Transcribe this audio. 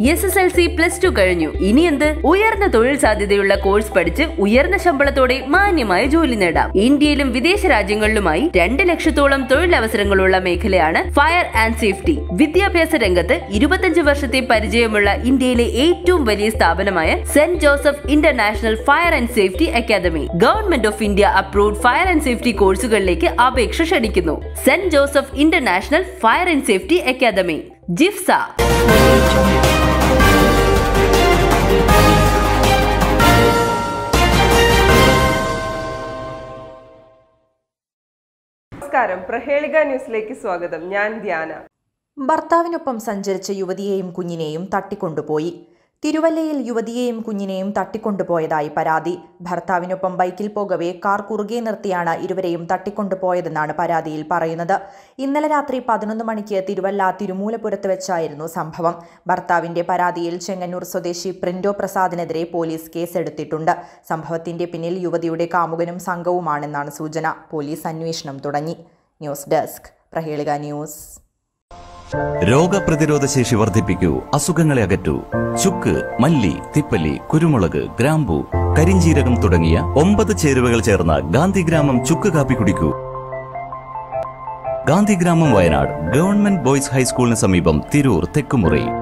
S S L C plus two കഴിഞ്ഞു ഇനി എന്ത് ഉയർന്ന തൊഴിൽ സാധ്യതയുള്ള കോഴ്സ് പഠിച്ച് ഉയർന്ന ശമ്പളത്തോടെ മാന്യമായ ജോലി നേടാം ഇന്ത്യയിലും വിദേശ രാജ്യങ്ങളിലുമായി രണ്ട് ലക്ഷത്തോളം തൊഴിലവസരങ്ങളുള്ള മേഖലയാണ് ഫയർ ആൻഡ് സേഫ്റ്റി വിദ്യാഭ്യാസ രംഗത്ത് ഇരുപത്തഞ്ച് വർഷത്തെ പരിചയമുള്ള ഇന്ത്യയിലെ ഏറ്റവും വലിയ സ്ഥാപനമായ Saint Joseph International Fire and Safety Academy Government of India approved fire and safety കോഴ്സുകളിലേക്ക് അപേക്ഷ ക്ഷണിക്കുന്നു Saint Joseph International Fire and Safety Academy ജിഫ്സ നമസ്കാരം പ്രഹേളിക ന്യൂസിലേക്ക് സ്വാഗതം ഞാൻ ധ്യാന ഭർത്താവിനൊപ്പം സഞ്ചരിച്ച യുവതിയെയും കുഞ്ഞിനെയും തട്ടിക്കൊണ്ടുപോയി തിരുവല്ലയിൽ യുവതിയെയും കുഞ്ഞിനെയും തട്ടിക്കൊണ്ടുപോയതായി പരാതി ഭർത്താവിനൊപ്പം ബൈക്കിൽ പോകവെ കാർ കുറുകെ നിർത്തിയാണ് ഇരുവരെയും തട്ടിക്കൊണ്ടുപോയതെന്നാണ് പരാതിയിൽ പറയുന്നത് ഇന്നലെ രാത്രി പതിനൊന്ന് മണിക്ക് തിരുവല്ല തിരുമൂലപുരത്ത് വെച്ചായിരുന്നു സംഭവം ഭർത്താവിന്റെ പരാതിയിൽ ചെങ്ങന്നൂർ സ്വദേശി പ്രിന്റോ പ്രസാദിനെതിരെ പോലീസ് കേസെടുത്തിട്ടുണ്ട് സംഭവത്തിന്റെ പിന്നിൽ യുവതിയുടെ കാമുകനും സംഘവുമാണെന്നാണ് സൂചന പോലീസ് അന്വേഷണം തുടങ്ങി ന്യൂസ് ഡെസ്ക് പ്രഹേളിക ന്യൂസ് രോഗപ്രതിരോധ ശേഷി വർദ്ധിപ്പിക്കൂ അസുഖങ്ങളെ അകറ്റൂ ചുക്ക് മല്ലി തിപ്പല്ലി കുരുമുളക് ഗ്രാമ്പു കരിഞ്ചീരകം തുടങ്ങിയ ഒമ്പത് ചേരുവകൾ ചേർന്ന ഗാന്ധിഗ്രാമം ചുക്ക് കാപ്പി കുടിക്കൂ ഗാന്ധിഗ്രാമം വയനാട് ഗവൺമെന്റ് ബോയ്സ് ഹൈസ്കൂളിന് സമീപം തിരൂർ തെക്കുമുറി